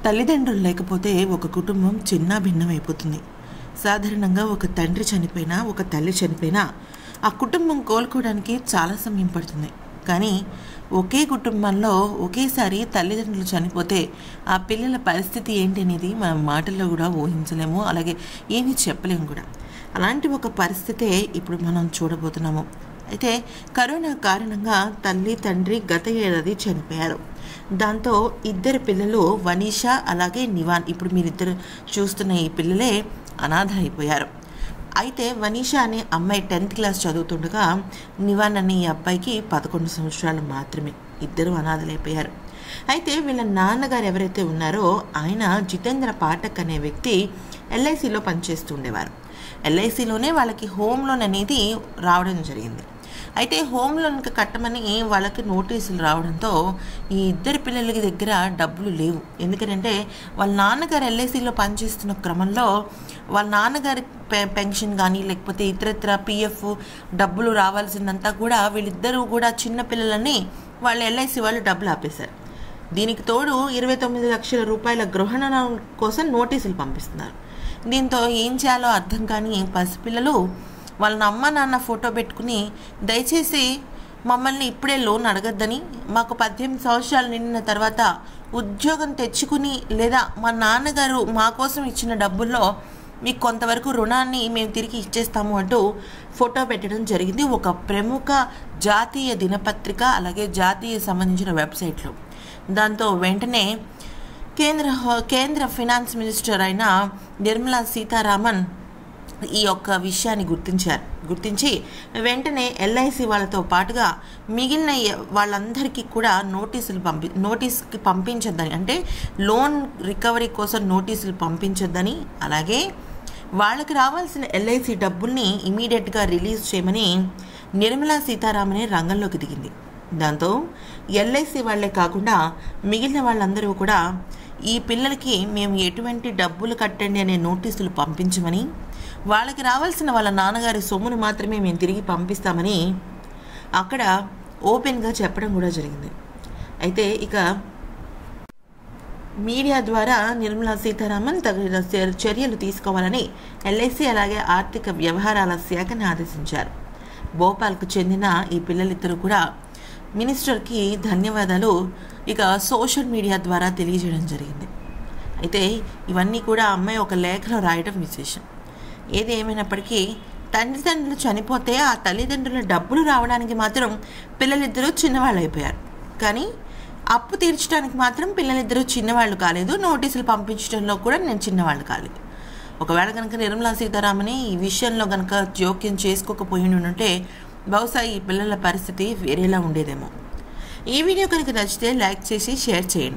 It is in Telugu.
తల్లిదండ్రులు లేకపోతే ఒక కుటుంబం చిన్న భిన్నమైపోతుంది సాధారణంగా ఒక తండ్రి చనిపోయినా ఒక తల్లి చనిపోయినా ఆ కుటుంబం కోలుకోవడానికి చాలా సమయం పడుతుంది కానీ ఒకే కుటుంబంలో ఒకేసారి తల్లిదండ్రులు చనిపోతే ఆ పిల్లల పరిస్థితి ఏంటి అనేది మనం మాటల్లో కూడా ఊహించలేము అలాగే ఏమీ చెప్పలేము కూడా అలాంటి ఒక పరిస్థితే ఇప్పుడు మనం చూడబోతున్నాము అయితే కరోనా కారణంగా తల్లి తండ్రి గత ఏడాది చనిపోయారు దాంతో ఇద్దరు పిల్లలు వనీషా అలాగే నివాన్ ఇప్పుడు మీరిద్దరు చూస్తున్న ఈ పిల్లలే అనాథ అయిపోయారు అయితే వనీషా అనే అమ్మాయి టెన్త్ క్లాస్ చదువుతుండగా నివాన్ అనే ఈ అబ్బాయికి పదకొండు సంవత్సరాలు మాత్రమే ఇద్దరు అనాథలైపోయారు అయితే వీళ్ళ నాన్నగారు ఎవరైతే ఉన్నారో ఆయన జితేంద్ర పాఠక్ అనే వ్యక్తి ఎల్ఐసిలో పనిచేస్తూ ఉండేవారు ఎల్ఐసిలోనే వాళ్ళకి హోమ్ లోన్ అనేది రావడం జరిగింది అయితే హోమ్ లోన్కి కట్టమని వాళ్ళకి నోటీసులు రావడంతో ఈ ఇద్దరు పిల్లలకి దగ్గర డబ్బులు లేవు ఎందుకంటే వాళ్ళ నాన్నగారు ఎల్ఐసిలో పనిచేస్తున్న క్రమంలో వాళ్ళ నాన్నగారి పె- పెన్షన్ కానీ లేకపోతే ఇతరత్ర పిఎఫ్ డబ్బులు రావాల్సిందంతా కూడా వీళ్ళిద్దరూ కూడా చిన్న పిల్లలని వాళ్ళ ఎల్ఐసి వాళ్ళు డబ్బులు ఆపేశారు దీనికి తోడు ఇరవై తొమ్మిది లక్షల రూపాయల గృహణ కోసం నోటీసులు పంపిస్తున్నారు దీంతో ఏం చేయాలో అర్థం కాని పసిపిల్లలు వాళ్ళ అమ్మ నాన్న ఫోటో పెట్టుకుని దయచేసి మమ్మల్ని ఇప్పుడే లోన్ అడగద్దని మాకు పద్దెనిమిది సంవత్సరాలు నిండిన తర్వాత ఉద్యోగం తెచ్చుకుని లేదా మా నాన్నగారు మా కోసం ఇచ్చిన డబ్బుల్లో మీకు కొంతవరకు రుణాన్ని మేము తిరిగి ఇచ్చేస్తాము అంటూ ఫోటో పెట్టడం జరిగింది ఒక ప్రముఖ జాతీయ దినపత్రిక అలాగే జాతీయ సంబంధించిన వెబ్సైట్లో దాంతో వెంటనే కేంద్ర కేంద్ర ఫినాన్స్ మినిస్టర్ అయిన నిర్మలా సీతారామన్ ఈ యొక్క విషయాన్ని గుర్తించారు గుర్తించి వెంటనే ఎల్ఐసి వాళ్ళతో పాటుగా మిగిలిన ఎ- వాళ్ళందరికీ కూడా నోటీసులు పంపి నోటీస్కి పంపించొద్దని అంటే లోన్ రికవరీ కోసం నోటీసులు పంపించొద్దని అలాగే వాళ్ళకి రావాల్సిన ఎల్ఐసి డబ్బుల్ని ఇమీడియట్గా రిలీజ్ చేయమని నిర్మలా సీతారామనే రంగంలోకి దిగింది దాంతో ఎల్ఐసి వాళ్ళే కాకుండా మిగిలిన వాళ్ళందరూ కూడా ఈ పిల్లలకి మేము ఎటువంటి డబ్బులు కట్టండి అనే నోటీసులు పంపించమని వాళ్ళకి రావాల్సిన వాళ్ళ నాన్నగారి సొమ్మును మాత్రమే మేము తిరిగి పంపిస్తామని అక్కడ ఓపెన్గా చెప్పడం కూడా జరిగింది అయితే ఇక మీడియా ద్వారా నిర్మలా సీతారామన్ తగిన చర్- చర్యలు తీసుకోవాలని ఎల్ఐసి అలాగే ఆర్థిక వ్యవహారాల శాఖను ఆదేశించారు భోపాల్కు చెందిన ఈ పిల్లలిద్దరూ కూడా మినిస్టర్కి ధన్యవాదాలు ఇక సోషల్ మీడియా ద్వారా తెలియజేయడం జరిగింది అయితే ఇవన్నీ కూడా అమ్మాయి ఒక లేఖలో రాయడం విశేషం ఏది ఏమైనప్పటికీ తల్లిదండ్రులు చనిపోతే ఆ తల్లిదండ్రుల డబ్బులు రావడానికి మాత్రం పిల్లలిద్దరూ చిన్నవాళ్ళు అయిపోయారు కానీ అప్పు తీర్చడానికి మాత్రం పిల్లలిద్దరూ చిన్నవాళ్ళు కాలేదు నోటీసులు పంపించడంలో కూడా నేను చిన్నవాళ్ళు కాలేదు ఒకవేళ కనుక నిర్మలా సీతారామని ఈ విషయంలో కనుక జోక్యం చేసుకోకపోయి ఉంటే బహుశా ఈ పిల్లల పరిస్థితి వేరేలా ఉండేదేమో ఈ వీడియో కనుక నచ్చితే లైక్ చేసి షేర్ చేయండి